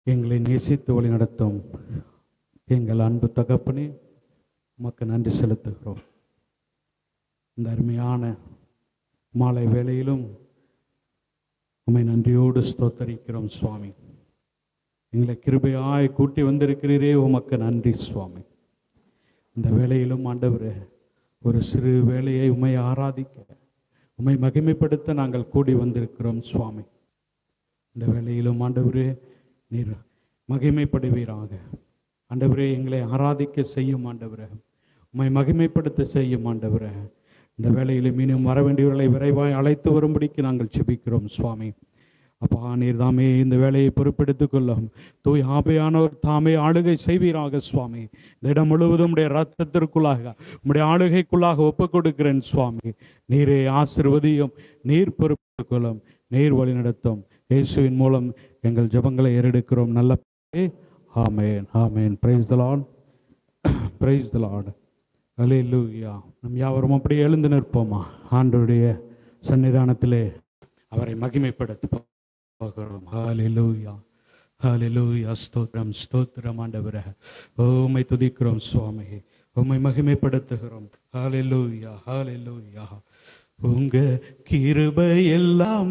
எங்களை நேசித்து வழி நடத்தும் எங்கள் அன்பு தகப்பனே உமக்கு நன்றி செலுத்துகிறோம் இந்த அருமையான மாலை வேளையிலும் உம்மை நன்றியோடு ஸ்தோத்தரிக்கிறோம் சுவாமி எங்களை கிருபையாய் கூட்டி வந்திருக்கிறீரே உமக்கு நன்றி சுவாமி இந்த வேளையிலும் ஆண்டவரே ஒரு சிறு வேலையை உம்மை ஆராதிக்க உம்மை மகிமைப்படுத்த நாங்கள் கூடி வந்திருக்கிறோம் சுவாமி இந்த வேளையிலும் ஆண்டவரே நீர் மகிமைப்படுவீராக ஆண்டவரே எங்களை ஆராதிக்க செய்யும் ஆண்டவரே உம்மை மகிமைப்படுத்த செய்யும் ஆண்டவரே இந்த வேளையிலும் மீண்டும் வர வேண்டியவர்களை விரைவாய் அழைத்து வரும்படிக்கு நாங்கள் செபிக்கிறோம் சுவாமி அப்பா நீர் தாமே இந்த வேலையை பொறுப்பெடுத்துக் கொள்ளும் தூய் ஆபையானவர் தாமே ஆளுகை செய்வீராக சுவாமி இந்த இடம் முழுவதும் உடைய ரத்தத்திற்குள்ளாக உம்முடைய ஆளுகைக்குள்ளாக ஒப்புக் கொடுக்கிறேன் சுவாமி நீரே ஆசிர்வதியும் நீர் பொறுப்பெடுத்துக் கொள்ளும் நீர் வழி நடத்தும் இயேசுவின் மூலம் எங்கள் ஜெபங்களை ஏறெடுக்கிறோம் நல்ல பிதாவே. ஆமென் ஆமென் praise the lord praise the lord அல்லேலூயா நம் யாவரும் அப்படியே எழுந்து நிற்போமா ஆண்டவருடைய சன்னிதானத்திலே அவரை மகிமைப்படுத்த போகிறோம் ஹalleluya ஹalleluya ஸ்தோத்திரம் ஸ்தோத்திரம் ஆண்டவரே உம்மை துதிக்கிறோம் சுவாமி உம்மை மகிமைப்படுத்துகிறோம் ஹalleluya ஹalleluya உங்க கிருபை இல்லாம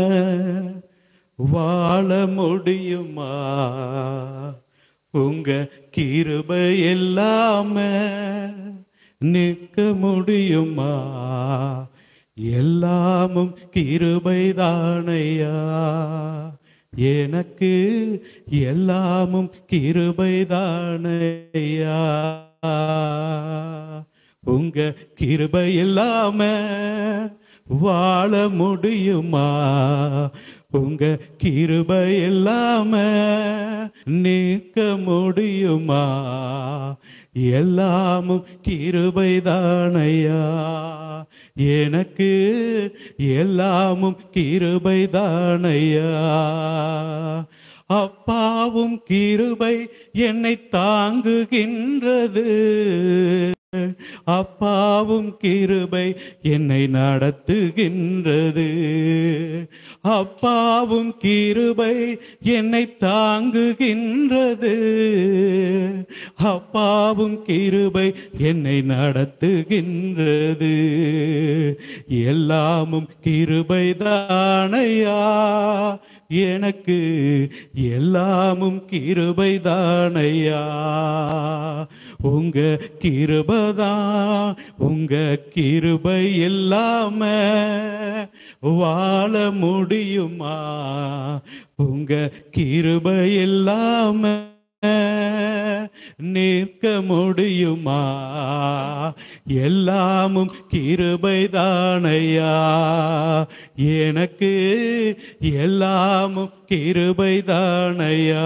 வாழ முடியுமா உங்க கிருபை இல்லாம நிற்க முடியுமா எல்லாமும் கிருபைதானையா எனக்கு எல்லாமும் கிருபைதானையா உங்க கிருபை இல்லாம வாழ முடியுமா உங்க கிருபை இல்லாம நீக்க முடியுமா எல்லாமும் கிருபைதானையா எனக்கு எல்லாமும் கிருபைதானையா அப்பாவும் கிருபை என்னை தாங்குகின்றது அப்பாவும் கிருபை என்னை நடத்துகின்றது அப்பாவும் கிருபை என்னை தாங்குகின்றது அப்பாவும் கிருபை என்னை நடத்துகின்றது எல்லாமும் கிருபை தானையா எனக்கு எல்லாமும் கிருபை தானையா உங்க கிருபதான் உங்க கிருபை இல்லாம வாழ முடியுமா உங்க கிருபை இல்லாம நிற்க முடியுமா எல்லாமும் கிருபைதானையா எனக்கு எல்லாமும் கிருபைதானையா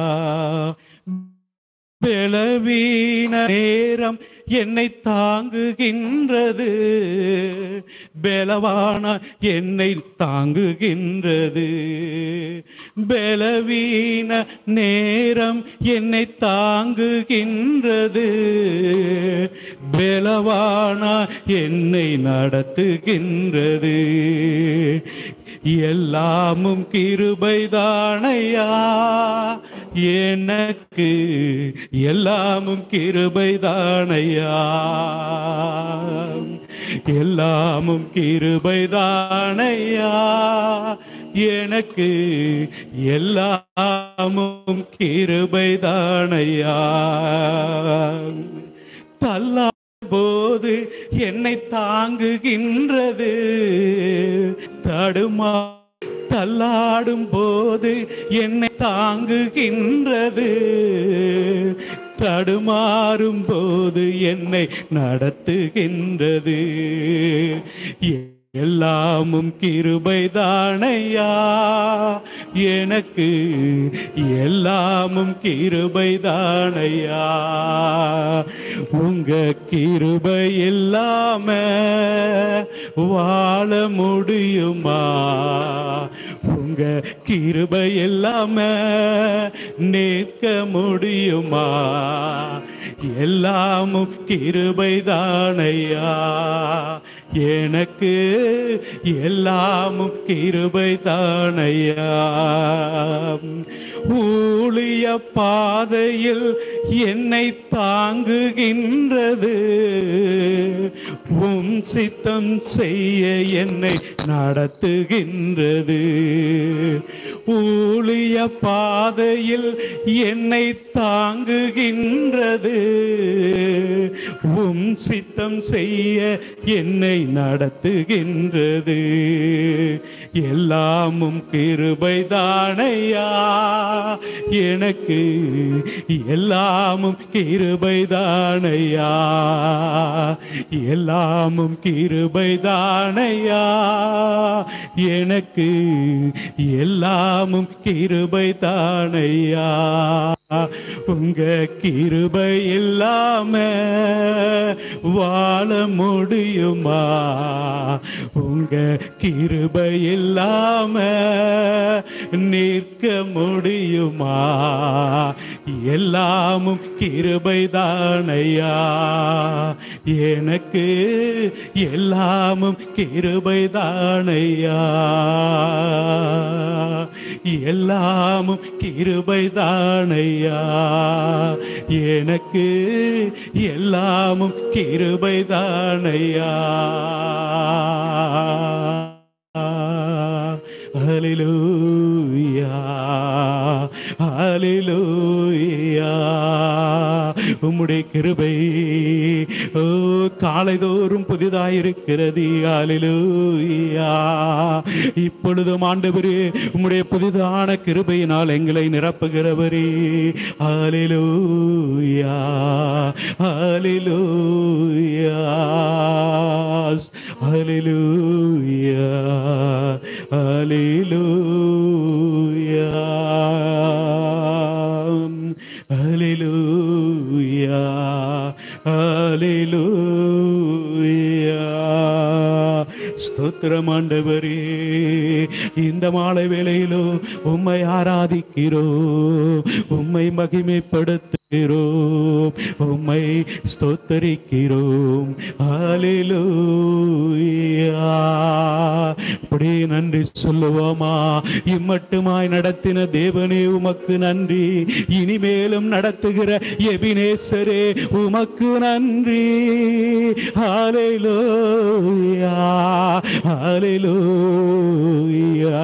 பலவீன நேரம் என்னை தாங்குகின்றது பலவான என்னை தாங்குகின்றது பலவீன நேரம் என்னை தாங்குகின்றது பலவான என்னை நடத்துகின்றது எல்லாமும் கிருபைதானையா எனக்கு எல்லாமும் கிருபைதானையா எல்லாமும் கிருபைதானையா எனக்கு எல்லாமும் கிருபைதானையா தள்ளா போது என்னை தாங்குகின்றது தடுமா தள்ளாடும் போது என்னை தாங்குகின்றது தடுமாறும் போது என்னை நடத்துகின்றது எல்லாமும் கிருபைதானையா எனக்கு எல்லாமும் கிருபைதானையா உங்க கிருபை இல்லாம வாழ முடியுமா உங்க கிருபை இல்லாம நிற்க முடியுமா எல்லாமும் கிருபைதானையா எனக்கு எல்லாமும் கிருபை தானையா ஊழிய பாதையில் என்னை தாங்குகின்றது உம் சித்தம் செய்ய என்னை நடத்துகின்றது ஊழிய பாதையில் என்னை தாங்குகின்றது உம் சித்தம் செய்ய என்னை நடத்துகின்றது எல்லாமும் கிருபை தானையா எனக்கு எல்லாமும் கிருபை தானையா எல்லாமும் கிருபை தானையா எனக்கு எல்லாமும் கிருபை தானையா உங்க கிருபை இல்லாம வாழ முடியுமா உங்க கிருபை இல்லாம நிற்க முடியுமா எல்லாமும் கிருபை தானையா எனக்கு எல்லாமும் கிருபை தானையா எல்லாமும் கிருபை தானையா எனக்கு எல்லாமும் கிருபை தானையா ஹalleluya ஹalleluya உம்முடைய கிருபை ஓ காலைதோறும் புதிதாயிருக்கிறது ஹalleluya இப்பொழுதும் ஆண்டவரே உம்முடைய புதிதான கிருபையினால் எங்களை நிரப்புகிறவரே ஹalleluya ஹalleluya ஹalleluya ஹalleluya ஹalleluya ஹalleluya ஸ்தோத்திரம் ஆண்டவரே இந்த மாலை வேளையிலோ உம்மை ஆராதிக்கிறோம் உம்மை மகிமைப்படுத்துகிறோம் உம்மை ஸ்தோத்தரிக்கிறோம் ஹalleluya அப்படியே நன்றி சொல்லுவோமா இம்மட்டுமாய் நடத்தின தேவனே உமக்கு நன்றி இனிமேலும் நடத்துகிற எபினேசரே உமக்கு நன்றி ஹalleluya ஹalleluya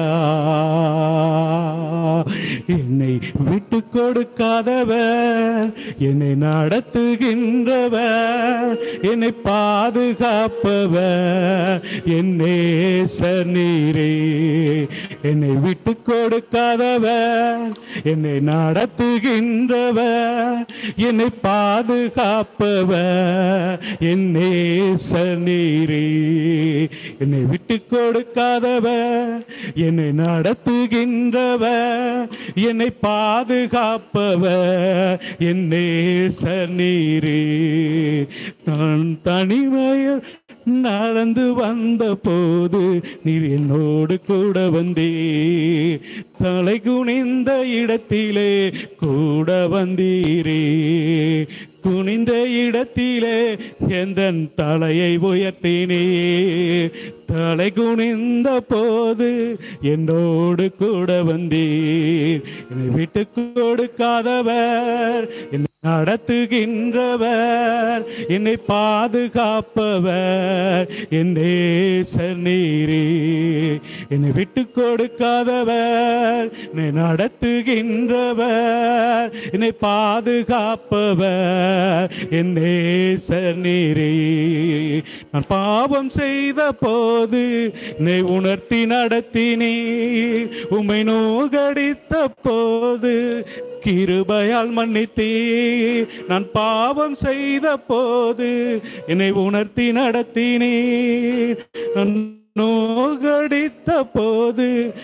என்னை விட்டு கொடுக்காதவர் என்னை நடத்துகின்றவர் என்னை பாதுகாப்பவர் என்னே நீரே என்னை விட்டு கொடுக்காதவர் என்னை நடத்துகின்றவர் என்னை பாதுகாப்பவர் என்னே நீரே என்னை விட்டு கொடுக்காதவர் என்னை நடத்துகின்றவர் என்னை பாதுகாப்பவர் என்னே நீரே நான் தனிமையில் நடந்து வந்த போது நீர் என்னோடு கூட வந்தே தலை குனிந்த இடத்திலே கூட வந்தீரே குனிந்த இடத்திலே எந்த தலையை உயர்த்தினே தலை குனிந்த போது என்னோடு கூட வந்தீர் என்னை விட்டு கொடுக்காதவர் என்னை நடத்துகின்றவர் என்னை பாதுகாப்பவர் என்னே நீரே என்னை விட்டு கொடுக்காதவர் என்னை நடத்துகின்றவர் என்னை பாதுகாப்பவர் என்னே நீரே நான் பாவம் செய்த போது என்னை உணர்த்தி நடத்தினே உம்மை நோகடித்த போது கிருபையால் மன்னித்தே நான் பாவம் செய்த போது என்னை உணர்த்தி நடத்தினே நான் நோகடித்த போது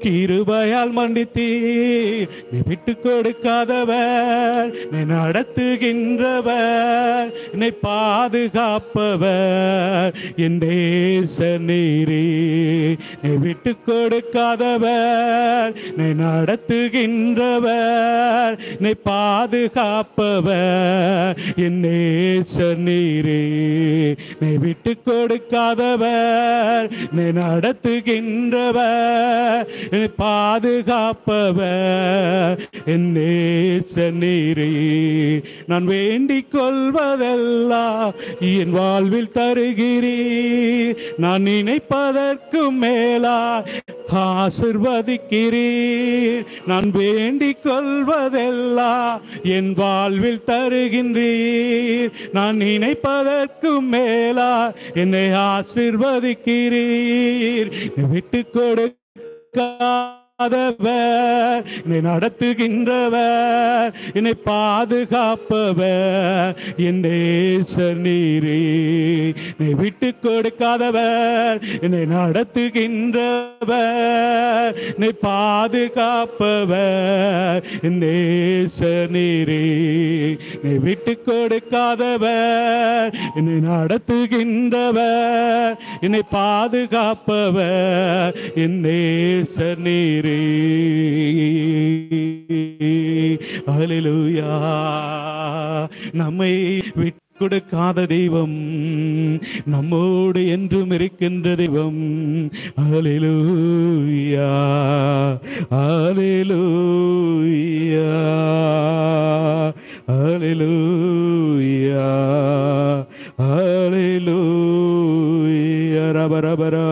கிருபையால் மன்னித்தீர் நீ விட்டு கொடுக்காதவர் நீ நடத்துகின்றவர் என்னை பாதுகாப்பவர் என் தேச நீரே நீ விட்டு கொடுக்காதவர் நீ நடத்துகின்றவர் நீ பாதுகாப்பவர் என் நேச நீரே நீ விட்டு கொடுக்காதவர் நீ நடத்துகின்றவர் நீ பாதுகாப்பவர் என் நேச நீரே நான் வேண்டிக் கொள்வதெல்லாம் என் வாழ்வில் தருகிறீர் நான் நினைப்பதற்கு மேலா ஆசிர்வதிக்கிறீர் நான் வேண்டிக் கொள்வதெல்லாம் என் வாழ்வில் தருகின்றீர் நான் நினைப்பதற்கு மேலா என்னை ஆசிர்வதிக்கிறீர் விட்டு கொடுக்காதவர் என்னை நடத்துகின்றவர் என்னை பாதுகாப்பவர் என் நேசர் நீரே என்னை விட்டு கொடுக்காதவர் என்னை நடத்துகின்றவர் என்னை பாதுகாப்பவர் என் நேசர் நீரே என்னை விட்டு கொடுக்காதவர் என்னை நடத்துகின்றவர் என்னை பாதுகாப்பவர் என் நேசர் நீரே ஹalleluya நம்மை விட்டு கொடுக்காத தெய்வம் நம்மோடு என்றும் இருக்கின்ற தெய்வம் ஹalleluya ஹalleluya ஹalleluya ஹalleluya ரபரபரா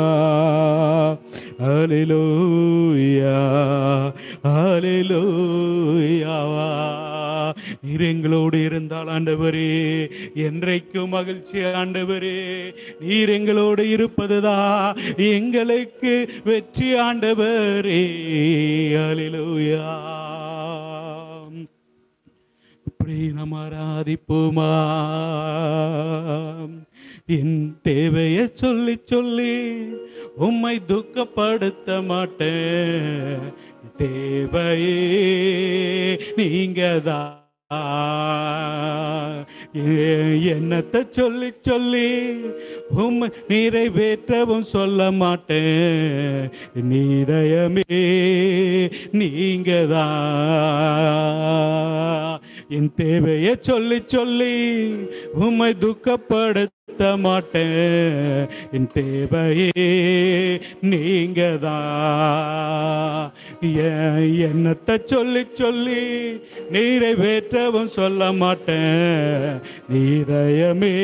ஹalleluya ஹalleluya நீர் எங்களோடு இருந்தால் ஆண்டவரே என்றைக்கும் மகிழ்ச்சி ஆண்டவரே நீர் எங்களோடு இருப்பதுதான் எங்களுக்கு வெற்றி ஆண்டவரே ஹalleluya இப்படி நாம் ஆராதிப்போமா என் தேவையை சொல்லி சொல்லி உம்மை துக்கப்படுத்த மாட்டேன் தேவையே நீங்கதான் என்னத்தை சொல்லி சொல்லி உம்மை நிறைவேற்றவும் சொல்ல மாட்டேன் நீதயமே நீங்கதான் என் தேவையை சொல்லி சொல்லி உம்மை துக்கப்படுத்த மாட்டேன் என் தேவையே நீங்கதான் என் எண்ணத்தை சொல்லி சொல்லி நிறைவேற்றவும் சொல்ல மாட்டேன் நீதயமே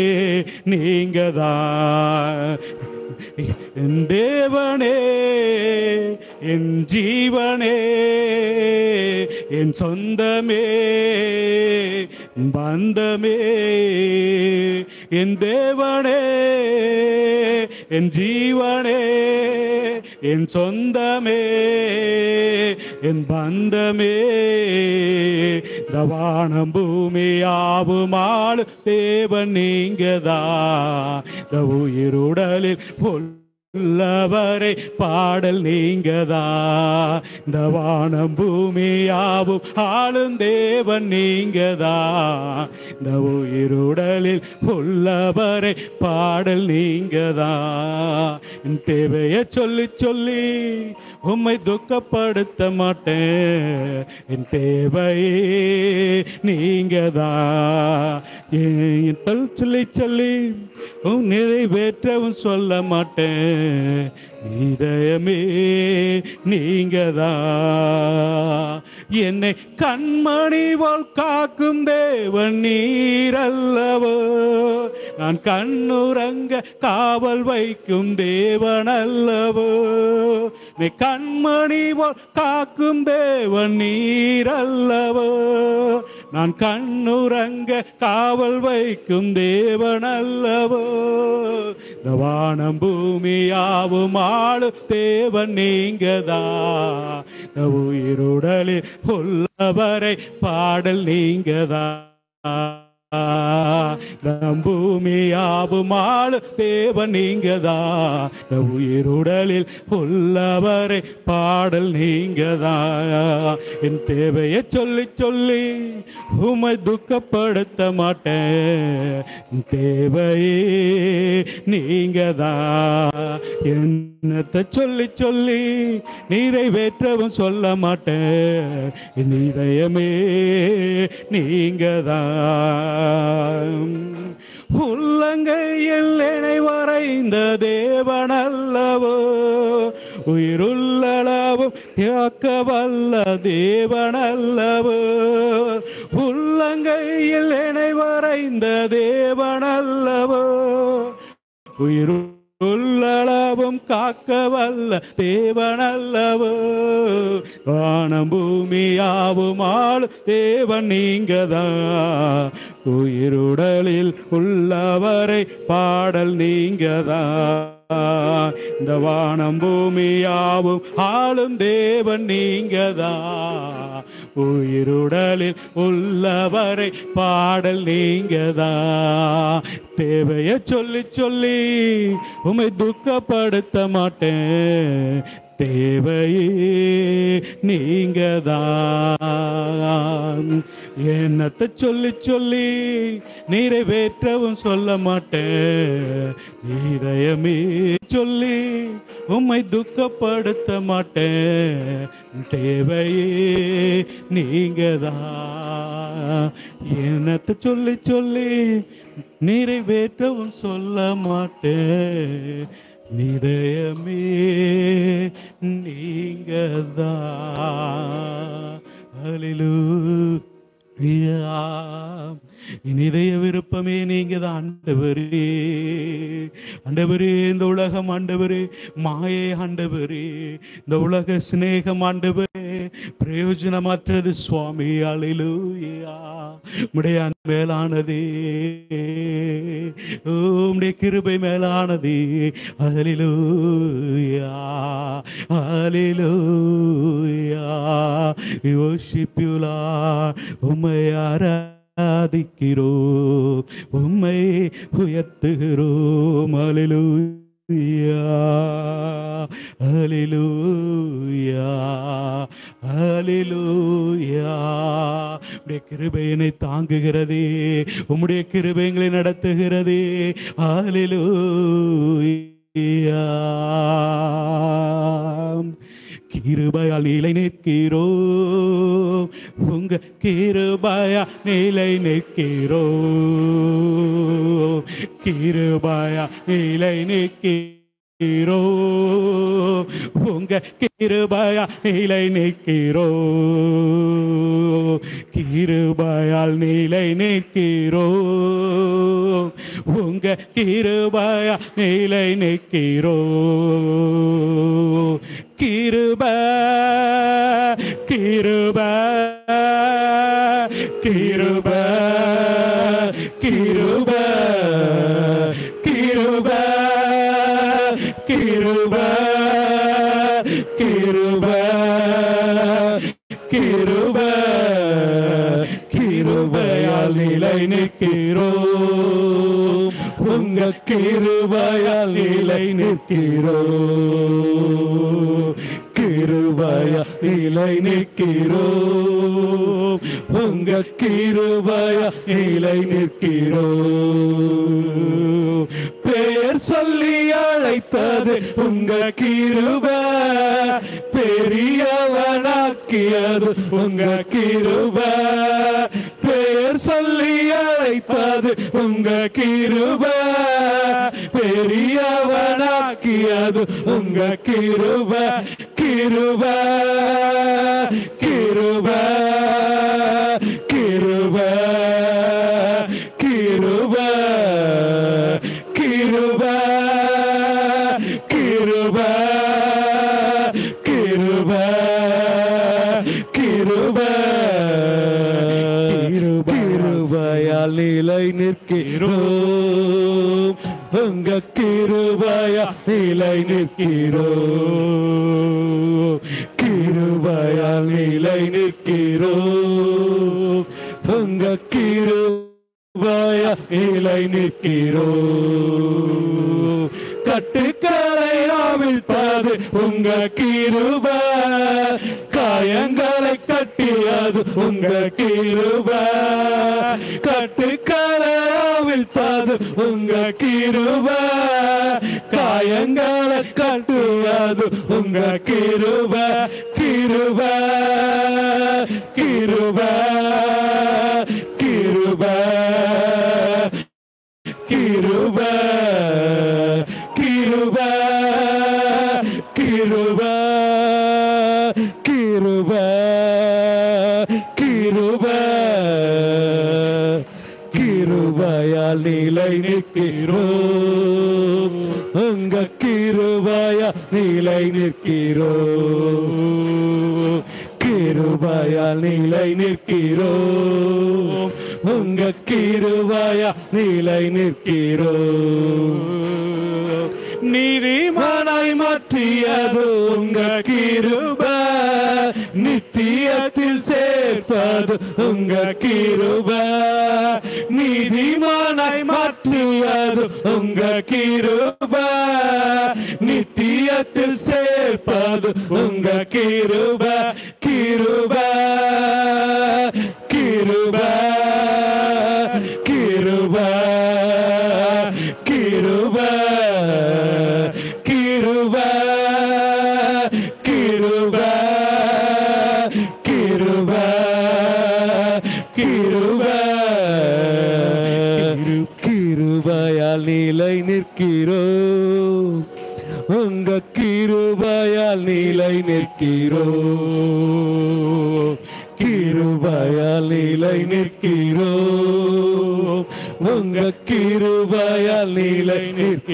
நீங்கதான் என் தேவனே என் ஜீவனே என் சொந்தமே என் பந்தமே என் தேவனே என் ஜீவனே என் சொந்தமே என் பந்தமே தவானம் பூமியாவுமாள் தேவன் நீங்கதா இந்த உயிருடலில் உள்ளவரை பாடல் நீங்கதா இந்த வானம் பூமியாவும் ஆளும் தேவன் நீங்கதா இந்த உயிருடலில் உள்ளவரை பாடல் நீங்கதா என் தேவையை சொல்லி சொல்லி உம்மை துக்கப்படுத்த மாட்டேன் என் தேவையே நீங்கதா என் சொல் சொல்லி சொல்லி உன் நிறைவேற்றவும் சொல்ல மாட்டேன் இதயமே நீங்கதா என்னை கண்மணி போல் காக்கும் தேவன் நீரல்லவோ நான் கண்ணுறங்க காவல் வைக்கும் தேவன் அல்லவோ நீ கண்மணி போல் காக்கும் தேவன் நீரல்லவோ நான் கண்ணுறங்க காவல் வைக்கும் தேவன் அல்லவோ இந்த வானம் பூமியாவும் ஆளு தேவன் நீங்கதா இந்த உயிருடலில் உள்ளவரை பாடல் நீங்கதா நம் பூமியாவும் ஆளு தேவன் நீங்கதான் இந்த உயிருடலில் உள்ளவரை பாடல் நீங்கதான் என் தேவையை சொல்லி சொல்லி உமை துக்கப்படுத்த மாட்டேன் என் தேவையே நீங்கதான் என்னத்தை சொல்லி சொல்லி நிறைவேற்றவும் சொல்ல மாட்டேன் என் இதயமே நீங்கதான் உள்ளங்கையில் இணை வரைந்த தேவனல்லவோ உயிருள்ளளவும் தியாக்க வல்ல தேவனல்லவோ உள்ளங்கையில் இணை வரைந்த தேவனல்லவோ உயிரு உள்ளளவும் காக்க வல்ல தேவனல்லவோ வானம் பூமியாவும் ஆளு தேவன் நீங்கதான் உயிருடலில் உள்ளவரை பாடல் நீங்கதான் இந்த வானம் பூமியாவும் ஆளும் தேவன் நீங்கதான் உயிருடலில் உள்ளவரை பாடல் நீங்கதான் தேவைய சொல்லி சொல்லி உமை துக்கப்படுத்த மாட்டேன் தேவையே நீங்கதான் என்னத்தை சொல்லி சொல்லி நிறைவேற்றவும் சொல்ல மாட்டேன் இதயமே சொல்லி உம்மை துக்கப்படுத்த மாட்டேன் தேவையே நீங்கதான் என்னத்தை சொல்லி சொல்லி நிறைவேற்றவும் சொல்ல மாட்டேன் நிதயமே நீங்கதான் ஹalleluya என் இதய விருப்பமே நீங்க தான் ஆண்டவரே ஆண்டவரே இந்த உலகம் ஆண்டவரே மாயை ஆண்டவரே இந்த உலக சிநேகம் ஆண்டவரே பிரயோஜனமற்றது சுவாமி அலிலூயா உடைய அன்பு மேலானதே ஓ, உம்முடைய கிருபை மேலானதே அலிலூயா அலிலூயா worship you Lord உம்மை ஆராதிக்கிறோம் உம்மை உயர்த்துகிறோம் அலிலூயா அலிலூயா அலிலூயா உடைய கிருபை என்னை தாங்குகிறதே உம்முடைய கிருபை எங்களை நடத்துகிறதே அலிலூயா கிருபையால் நிலை நிற்கிறோ உங்க கிருபையா நிலை நிற்கிறோ கிருபையா நிலை நிற்கிறோ உங்க கிருபையா நிலை நிற்கிறோ கிருபையால் நிலை நிற்கிறோ உங்க கிருபையா நிலை நிற்கிறோ கிருப கிருப கிருப கிருப கிருப கிருப கிருப கிருப கிருபையால் நிலை நிற்கிறோம் உங்க கிருபையால் நிலை நிற்கிறோம் கிருபையால் நிலை நிற்கிறோம் உங்க கிருபையால் நிலை நிற்கிறோம் பெயர் சொல்லி அழைத்தது உங்க கிருப பெரியவனாக்கியது உங்க கிருப பெயர் சொல்லி அழைத்தது உங்க கிருப பெரியவனாக்கியது உங்க கிருப கிருப கிருப கிருப கிருப கிருப கிருப கிருப கிருப கிருபையால் நிலை நிற்கிறோம் உங்க கிருபையா நிலை நிற்கிறோம் கிருபையால் நிலை நிற்கிறோம் உங்க கிருப நிலை நிற்கிறோ கட்டுக்களை அவிழ்த்தது உங்க கிருப காயங்களை கட்டியது உங்க கிருப கட்டுக்களை அவிழ்த்தது உங்க கிருப காயங்களை கட்டுவது உங்க கிருப கிருப கிருப கிருப கிருப கிருப கிருப கிருப கிருப கிருபையால் நிலை நிற்கிறோம் உங்க கிருபையா நிலை நிற்கிறோம் கிருபையால் நிலை நிற்கிறோம் உங்க கிருபையா நிலை நிற்கிறோம் நீதிமானாய் மாற்றியது உங்க கிருப நித்தியத்தில் சேர்ப்பது உங்க கிருப நீதிமானாய் மாற்றியது உங்க கிருப நித்தியத்தில் சேர்ப்பது உங்க கிருப கிருப கிருப கிருப கிருப கிருப கிருப கிருப கிருப கிருபையால் நிலை நிற்கிறோம் உங்க கிருபையால் நிலை நிற்கிறோம் கிருபையால் நிலை நிற்கிறோம் உங்க கிருபையால் நிலை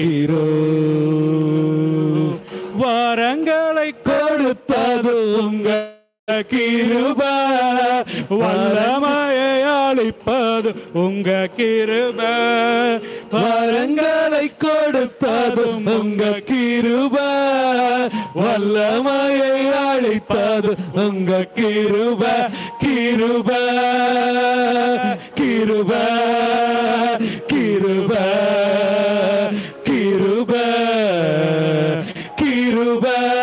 நிற்கிறோம் வரங்களை கொடுத்தது உங்க கிருப வல்லமையை அளிப்பது உங்க கிருப வரங்களை கொடுத்ததும் உங்க கிருப வல்லமையை அளிப்பது உங்க கிருப கிருப கிருப கிருப கிருப கிருப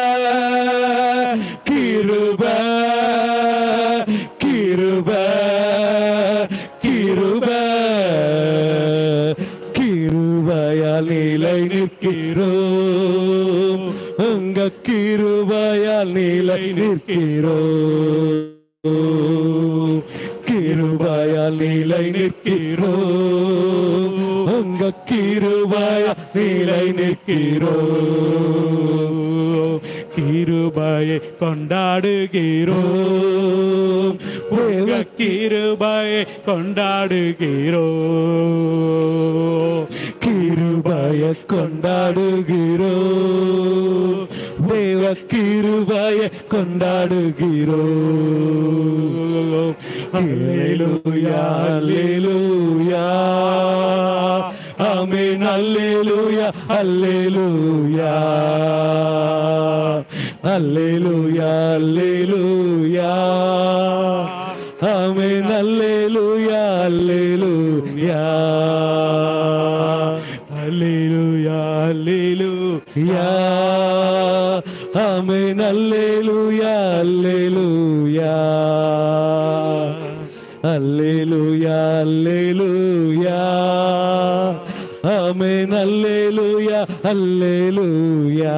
கிருப கிருப கிருப கிருபையால் நிலை நிற்கிறோம் உங்க கிருபையால் நிலை நிற்கிறோம் கிருபையால் நிலை நிற்கிறோம் உங்க கிருபையால் நிலை நிற்கிறோம் கிருபையை கொண்டாடுகிறோம் உங்க கிருபையை கொண்டாடுகிறோம் கிருபையை கொண்டாடுகிறோம் தேவ கிருபையை கொண்டாடுகிறோம் அல்லேலூயா அல்லேலூயா ஆமென் அல்லேலூயா அல்லேலூயா அல்லேலூயா அல்லேலூயா ஆமென் அல்லேலூயா அல்லேலூயா அல்லேலூயா அல்லேலூயா ஆமென் அல்லேலூயா அல்லேலூயா அல்லேலூயா அல்லேலூயா ஆமென் அல்லேலூயா அல்லேலூயா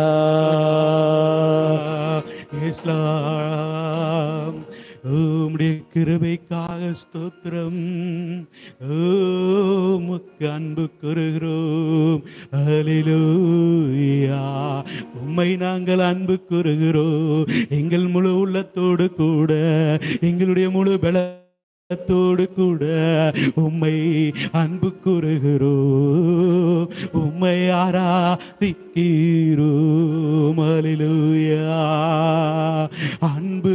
இஸ்லாம் உம்முடைய கிருபைக்காக ஸ்தோத்திரம் உமக்கு அன்பு கூறுகிறோம் அலிலூயா உம்மை நாங்கள் அன்பு கூறுகிறோம் எங்கள் முழு உள்ளத்தோடு கூட எங்களுடைய முழு பல த்தோடு கூட உம்மை அன்பு கூறுகிறோம் உம்மை ஆராதிக்கிறோம் அலிலூயா அன்பு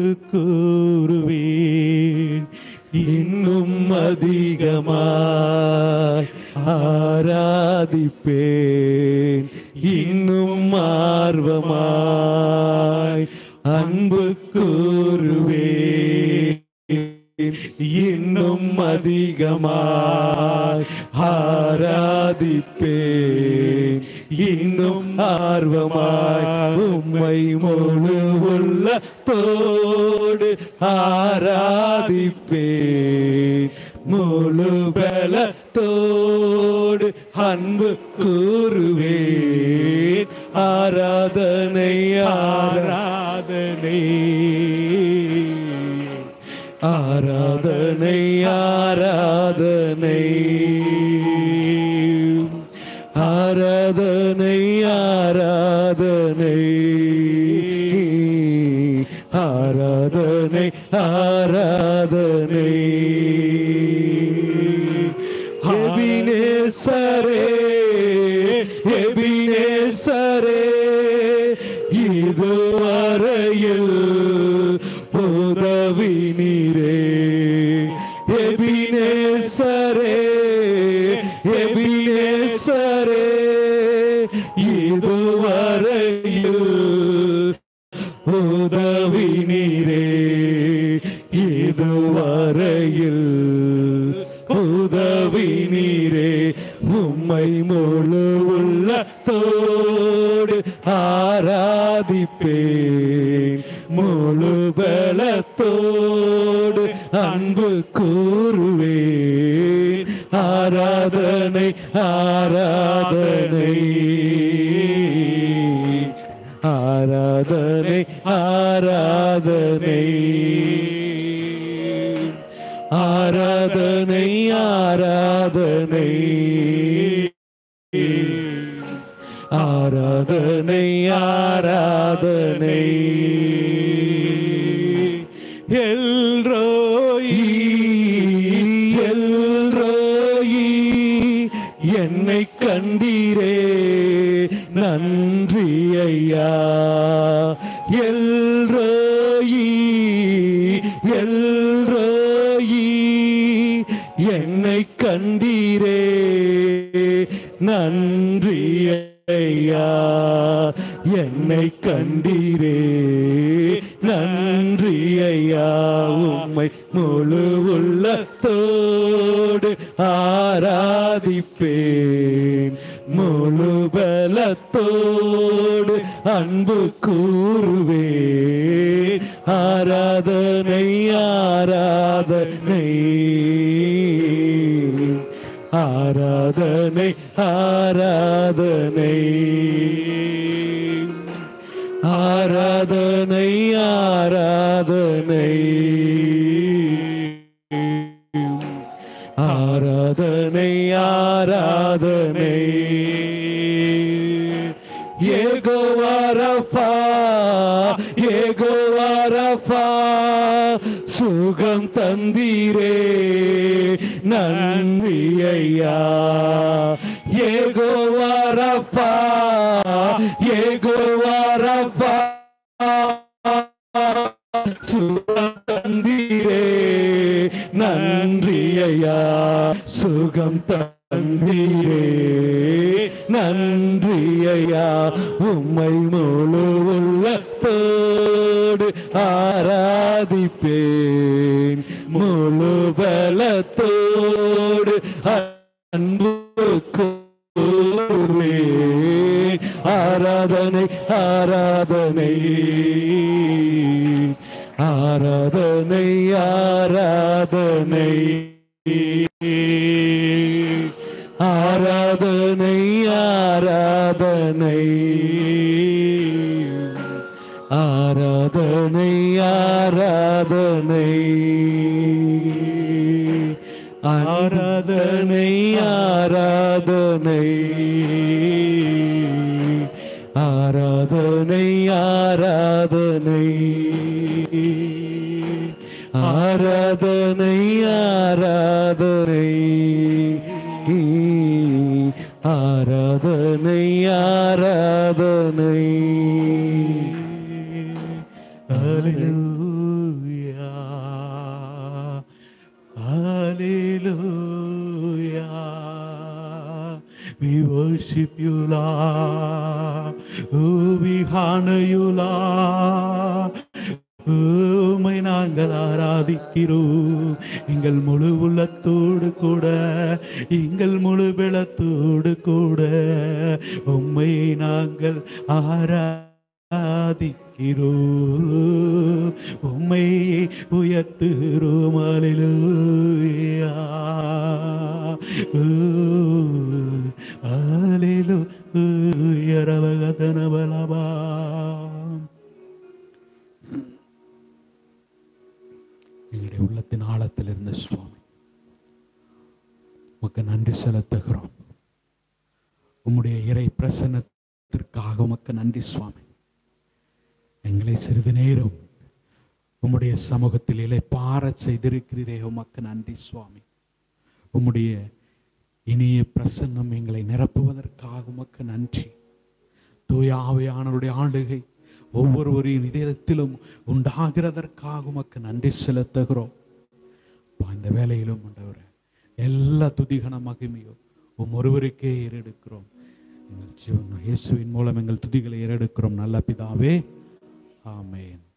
கூறுவேன் இன்னும் அதிகமாய் ஆராதிப்பேன் இன்னும் ஆர்வமாய் அன்பு கூறுவேன் இன்னும் அதிகமாய் ஆராதிப்பேன் இன்னும் ஆர்வமாய் உம்மை முழு உள்ளத்தோடு ஆராதிப்பேன் முழு பலத்தோடு அன்பு கூறுவேன் ஆராதனை ஆராதனை ஆராதனை ஆராதனை ஆராதனை ஆராதனை ஆராதனை ஆராதனை எபினேசரே எபினேசரே இதுவரையில் உதவி நீரே எபினேசரே எபினேசரே இதுவரையில் உதவி நீரே இதுவரையில் உதவி நீரே உம்மை முழு உள்ளத்தோடு ஆராதிப்பேன் முழு பலத்தோடு அன்பு கூறுவேன் ஆராதனை ஆராதனை ஆராதனை ஆராதனை ஆராதனை ஆராதனை ஆராதனை ஆராதனை எல்ரோயி எல்ரோயி என்னை கண்டீரே நன்றி ஐயா எல்ரோயி எல்ரோயி என்னை கண்டீரே நன்றி ஐயா என்னை கண்டீரே நன்றி ஐயா உம்மை முழு உள்ளத்தோடு ஆராதிப்பேன் முழு பலத்தோடு அன்பு கூறுவேன் ஆராதனை ஆராதனை ஆராதனை ஆராதனை ஆராதனை ஆராதனை ஆராதனை ஆராதனை ஏகோவாரப்பா ஏகோவாரப்பா சுகம் தந்தீரே நன்றி ஐயா ஏகோவாரப்பா ஏகோவாரப்பா சுகம் தந்தீரே நன்றி ஐயா சுகம் தந்தீரே நன்றி ஐயா உம்மை முழு உள்ளத்தோடு ஆராதிப்பேன் முழு பலத்தோடு அன்பு கூறுவேன் ஆராதனை ஆராதனை ஆராதனை ஆராதனை ஆராதனை ஆராதனை ஆராதனை ஆராதனை ஆராதனை ஆராதனை ஆராதனை ஆராதனை ஆராதனை ஆராதனை ஆராதனை ஆராதனை Hallelujah. Hallelujah. We worship you, Lord. Oh, we honor you, Lord. உம்மை நாங்கள் நாங்கள் ஆராதிக்கிறோம் எங்கள் முழு உள்ளத்தோடு கூட எங்கள் முழு பலத்தோடு கூட உம்மை நாங்கள் ஆராதிக்கிறோம் உம்மை உயர்த்துகிறோம் அல்லேலூயா அல்லேலூயா ரவகதன பலபா எங்களுடைய உள்ளத்தின் ஆழத்தில் இருந்த சுவாமி உமக்கு நன்றி செலுத்துகிறோம் உம்முடைய இறை பிரசன்னத்திற்காக உமக்கு நன்றி சுவாமி எங்களை சிறிது நேரம் உம்முடைய சமூகத்தில் இலை பாரச் செய்திருக்கிறீரே உமக்கு நன்றி சுவாமி உம்முடைய இனிய பிரசன்னம் எங்களை நிரப்புவதற்காக உமக்கு நன்றி தூய ஆவியானவருடைய ஆளுகை ஒவ்வொருவரின் இதயத்திலும் உண்டாகிறதற்காக உமக்கு நன்றி செலுத்துகிறோம் அப்பா, இந்த வேலையிலும் ஆண்டவரே எல்லா துதிகன மகிமையும் உம் ஒருவருக்கே ஏறெடுக்கிறோம் எங்கள் ஜீவன் இயேசுவின் மூலம் எங்கள் துதிகளை ஏறெடுக்கிறோம் நல்ல பிதாவே ஆமென்